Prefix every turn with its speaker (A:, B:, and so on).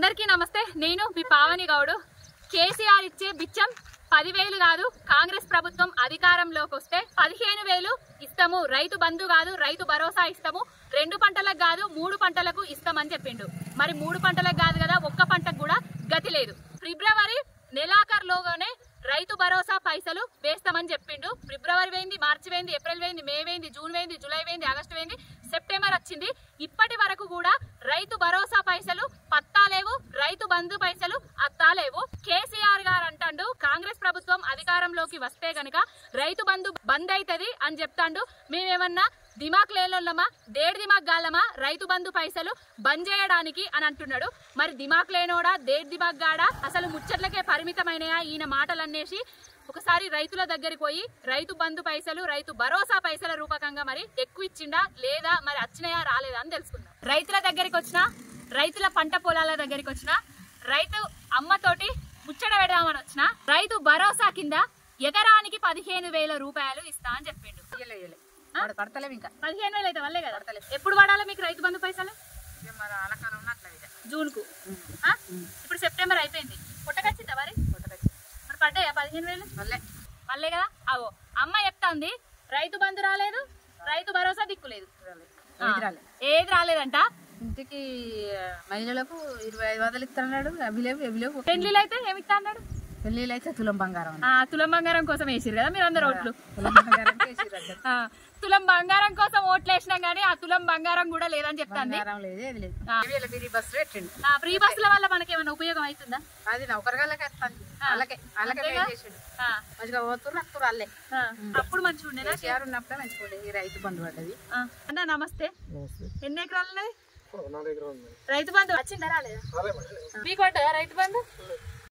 A: అందరికీ నమస్తే నేను మీ పావని గౌడు కేసీఆర్ ఇచ్చే బిచ్చం పదివేలు కాదు కాంగ్రెస్ ప్రభుత్వం అధికారంలోకి వస్తే పదిహేను వేలు ఇస్తాము రైతు బంధు కాదు రైతు భరోసా ఇస్తాము రెండు పంటలకు కాదు మూడు పంటలకు ఇస్తామని చెప్పిండు మరి మూడు పంటలకు కాదు కదా ఒక్క పంటకు కూడా గతి లేదు ఫిబ్రవరి నెలాఖరులోగానే రైతు భరోసా పైసలు వేస్తామని చెప్పిండు ఫిబ్రవరి వేయింది మార్చి వేయింది ఏప్రిల్ వేయింది మే వేయింది జూన్ వేయింది జూలై వేయింది ఆగస్టు వేయింది సెప్టెంబర్ వచ్చింది ఇప్పటి వరకు కూడా రైతు భరోసా పైసలు పత్తా లేవు రైతు బంధు పైసలు అత్తా లేవు కేసీఆర్ గారు అంటాడు కాంగ్రెస్ ప్రభుత్వం అధికారంలోకి వస్తే గనక రైతు బంధు బంద్ అవుతుంది అని చెప్తాండు మేమేమన్నా దిమాక్ లేనోళ్ళమా దేడి దిమాక్ గాలమా రైతు బంధు పైసలు బంద్ చేయడానికి అని అంటున్నాడు మరి దిమాక్ లేనోడా దేడి దిమాక్ గాడా అసలు ముచ్చట్లకే పరిమితమైనయా ఈయన మాటలు అనేసి ఒకసారి రైతుల దగ్గరికి పోయి రైతు బంధు పైసలు రైతు భరోసా పైసల రూపకంగా మరి ఎక్కువ ఇచ్చిండా లేదా మరి వచ్చినాయా రాలేదా అని తెలుసుకుందాం రైతుల దగ్గరికి వచ్చిన రైతుల పంట పొలాల దగ్గరికి వచ్చిన రైతు అమ్మతోటి ముచ్చట పెడదామని వచ్చిన రైతు భరోసా కింద ఎకరానికి పదిహేను వేల రూపాయలు ఇస్తా అని చెప్పిండు
B: ఇయ్యలే, ఇయ్యలే. పడ- పడతలేవు ఇంకా
A: పదిహేను వేలు అయితే వల్లే కదా ఎప్పుడు పడాలి మీకు రైతు బంధు పైసలు
B: ఇక మన ఆలకాలం ఉన్న అట్లా ఇక.
A: జూన్ కు ఇప్పుడు సెప్టెంబర్ అయిపోయింది పుట్టకొచ్చిందా మరి
B: కొట్టకొచ్చి.
A: మరి పడ్డాయా పదిహేను వేలు
B: మళ్ళీ
A: వల్లే కదా అవో అమ్మ చెప్తాంది రైతు బంధు రాలేదు రైతు భరోసా దిక్కులేదు
B: రాలే.
A: ఆ,
B: ఏది రాలే.
A: ఏది రాలేదంట
B: ఇంటికి ఆ, మహిళలకు ఇరవై ఐదు వందలు ఇస్తున్నాడు అవి లేవు ఇవి లేవు
A: పెళ్లిలు అయితే ఏమి ఇస్తా అన్నాడు
B: పెళ్ళిళ్ళు అయితే తులం బంగారం అన్న.
A: ఆ, తులం బంగారం కోసం వేసిరు కదా మీరు అందరు ఓట్లు
B: తులం బంగారం చేసిర్రు.
A: ఆ, తులం బంగారం కోసం ఓట్లు వేసినాం కానీ ఆ తులం బంగారం కూడా లేదని చెప్తాంది
B: బంగారం లేదు ఏది లేదు
A: ఆ.
B: వీళ్ళ తిరిగి బస్సు పెట్టిండు
A: ఆ ఫ్రీ బస్సుల వల్ల మనకి ఏమైనా ఉపయోగం అవుతుందా
B: అది నౌకరగాళ్ళకి వేస్తాను వాళ్ళకే వాళ్ళకే
A: అంతేగా?
B: పే చేసిండు
A: ఆ,
B: మంచిగా పోతున్నారు అప్పుడు వాళ్ళే
A: ఆ, అప్పుడు మంచిగా ఉండేనా
B: కేసీఆర్ ఉన్నప్పుడే మంచిగా ఈ రైతు బంధు పడ్డది
A: ఆ, అన్న నమస్తే ఎన్ని ఎకరాలు ఉన్నది రైతు బంధు వచ్చిందా రాలేదా మీకు పడ్డా రైతు బంధు